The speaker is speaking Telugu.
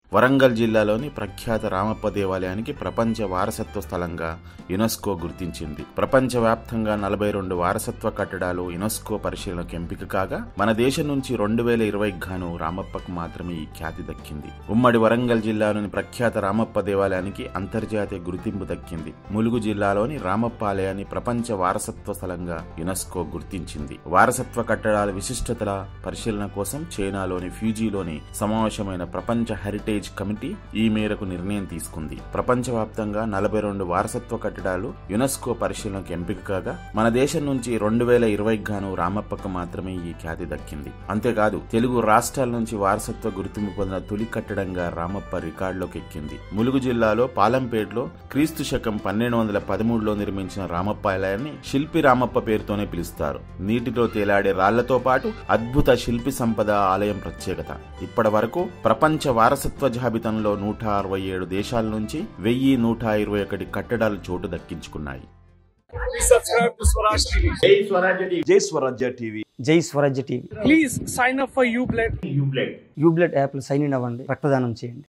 వరంగల్ జిల్లాలోని ప్రఖ్యాత రామప్ప దేవాలయానికి ప్రపంచ వారసత్వ స్థలంగా యునెస్కో గుర్తించింది ప్రపంచవ్యాప్తంగా నలభై రెండు వారసత్వ కట్టడాలు యునెస్కో పరిశీలనకు ఎంపిక కాగా మన దేశం నుంచి రెండు వేల ఇరవై గాను రామప్పకు మాత్రమే ఈ ఖ్యాతి దక్కింది ఉమ్మడి వరంగల్ జిల్లాలోని ప్రఖ్యాత రామప్ప దేవాలయానికి అంతర్జాతీయ గుర్తింపు దక్కింది ములుగు జిల్లాలోని రామప్ప ఆలయాన్ని ప్రపంచ వారసత్వ స్థలంగా యునెస్కో గుర్తించింది వారసత్వ కట్టడాల విశిష్టతల పరిశీలన కోసం చైనాలోని ఫ్యూజీలోని సమావేశమైన ప్రపంచ హెరిటేజ్ కమిటీ ఈ మేరకు నిర్ణయం తీసుకుంది ప్రపంచవ్యాప్తంగా నలభై రెండు వారసత్వ కట్టడాలు యునెస్కో పరిశీలనకు ఎంపిక కాగా మన దేశం నుంచి రెండు వేల ఇరవై గాను రామప్పకు మాత్రమే ఈ ఖ్యాతి దక్కింది అంతేకాదు తెలుగు రాష్ట్రాల నుంచి వారసత్వ గుర్తింపు పొందిన తొలి కట్టడంగా రామప్ప రికార్డులోకి ఎక్కింది ములుగు జిల్లాలో పాలంపేటలో క్రీస్తు శకం పన్నెండు వందల పదమూడులో నిర్మించిన రామప్ప ఆలయాన్ని శిల్పి రామప్ప పేరుతోనే పిలుస్తారు నీటిలో తేలాడే రాళ్లతో పాటు అద్భుత శిల్పి సంపద ఆలయం ప్రత్యేకత ఇప్పటి వరకు ప్రపంచ వారసత్వ జాబితాలో నూట అరవై ఏడు దేశాల నుంచి వెయ్యి నూట ఇరవై ఒకటి కట్టడాలు చోటు దక్కించుకున్నాయి Please subscribe to Swaraj TV. జై Swarajya TV Jai Swarajya TV Please sign up for UBLED. UBLED యాప్లో సైన్ ఇన్ అవ్వండి రక్తదానం చేయండి